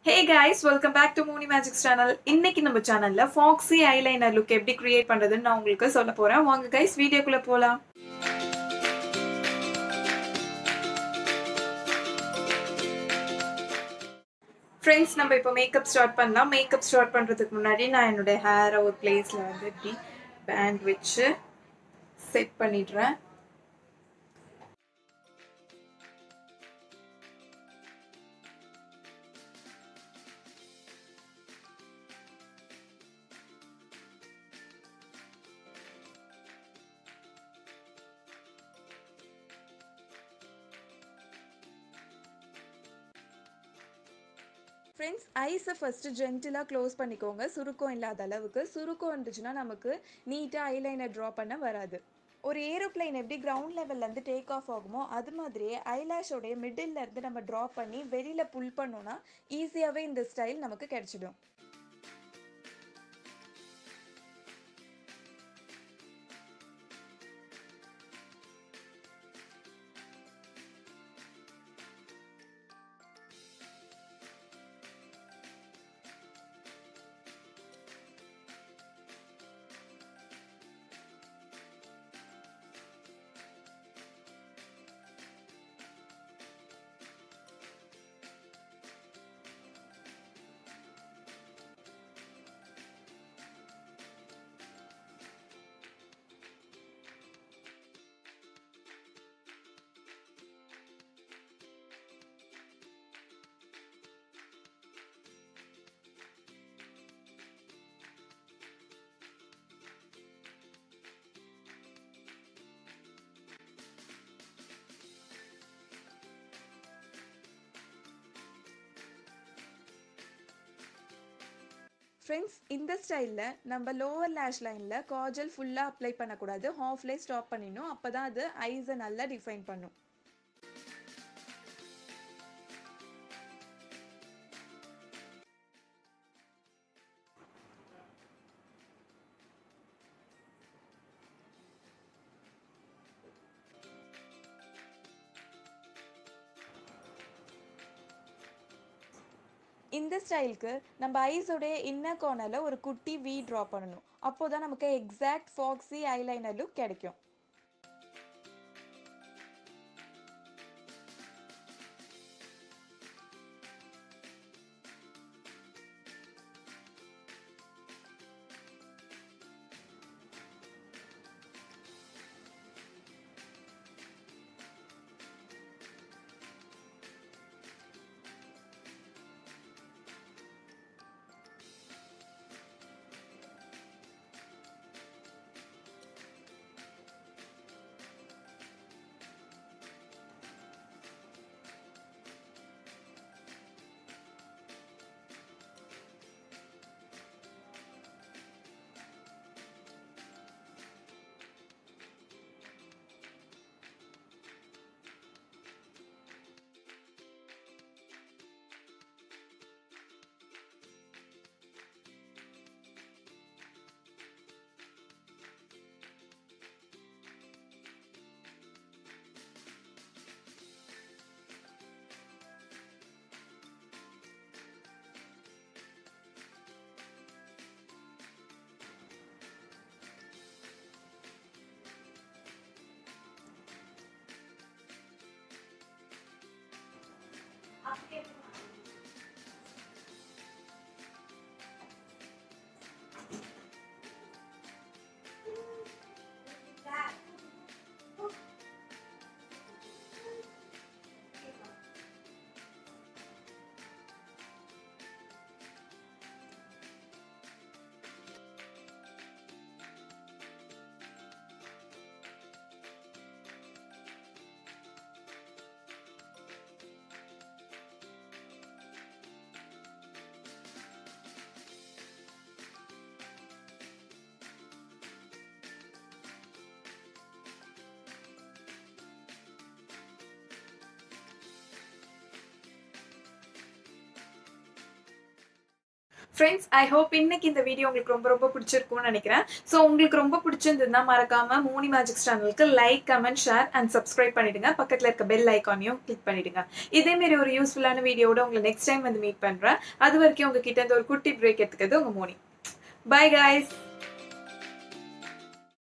hey guys welcome back to Moonie magics channel இன்னைக்கு நம்ம சேனல்ல ஃபாக்ஸி ஐலைனர் லுக் எப்படி கிரியேட் பண்றதுன்னு நான் உங்களுக்கு சொல்ல போறேன் வாங்க கைஸ் வீடியோக்குள்ள போலாம் ஃப்ரெண்ட்ஸ் நம்ம இப்போ மேக்கப் ஸ்டார்ட் பண்ணலாம் மேக்கப் ஸ்டார்ட் பண்ணுறதுக்கு முன்னாடி நான் என்னோட ஹேரை ஒரு பிளேஸில் வந்து இப்படி பேண்ட் வச்சு செட் பண்ணிடுறேன் ஃப்ரெண்ட்ஸ் ஐஸை ஃபஸ்ட்டு ஜென்டிலாக க்ளோஸ் பண்ணிக்கோங்க சுருக்கம் இல்லாத அளவுக்கு சுருக்கம் இருந்துச்சுன்னா நமக்கு நீட்டாக ஐலைனர் ட்ரா பண்ண வராது ஒரு ஏரோப்ளைன் எப்படி கிரவுண்ட் லெவல்லேருந்து டேக் ஆஃப் ஆகுமோ அது மாதிரியே ஐலாஷோடைய மிடில் இருந்து நம்ம ட்ரா பண்ணி வெளியில் புல் பண்ணோன்னா ஈஸியாகவே இந்த ஸ்டைல் நமக்கு கிடச்சிடும் ஃப்ரெண்ட்ஸ் இந்த ஸ்டைலில் நம்ம லோவர் லேஷ் லைனில் காஜல் ஃபுல்லாக அப்ளை பண்ணக்கூடாது ஹாஃப்லேயே ஸ்டாப் பண்ணிடணும் அப்போ தான் அது ஐஸை நல்லா டிஃபைன் பண்ணும் இந்த ஸ்டைலுக்கு நம்ம ஐஸோடைய இன்னர் கார்னரில் ஒரு குட்டி வி ட்ரா பண்ணணும் அப்போ தான் நமக்கு எக்ஸாக்ட் ஃபாக்ஸி ஐலைனர் லுக் கிடைக்கும் ஃப்ரெண்ட்ஸ் ஐ ஹோப் இன்னைக்கு இந்த வீடியோ உங்களுக்கு ரொம்ப ரொம்ப பிடிச்சிருக்கும்னு நினைக்கிறேன் ஸோ உங்களுக்கு ரொம்ப பிடிச்சிருந்ததுன்னா மறக்காம மூனி மேஜிக்ஸ் சேனலுக்கு like comment share and subscribe பண்ணிடுங்க பக்கத்தில் இருக்க பெல் ஐக்கானையும் கிளிக் பண்ணிடுங்க இதே மாதிரி ஒரு யூஸ்ஃபுல்லான வீடியோவோட உங்களை நெக்ஸ்ட் டைம் வந்து மீட் பண்ணுறேன் அது வரைக்கும் உங்ககிட்ட இந்த ஒரு குட்டி பிரேக் எடுத்துக்கிறது உங்கள் மோனி பை guys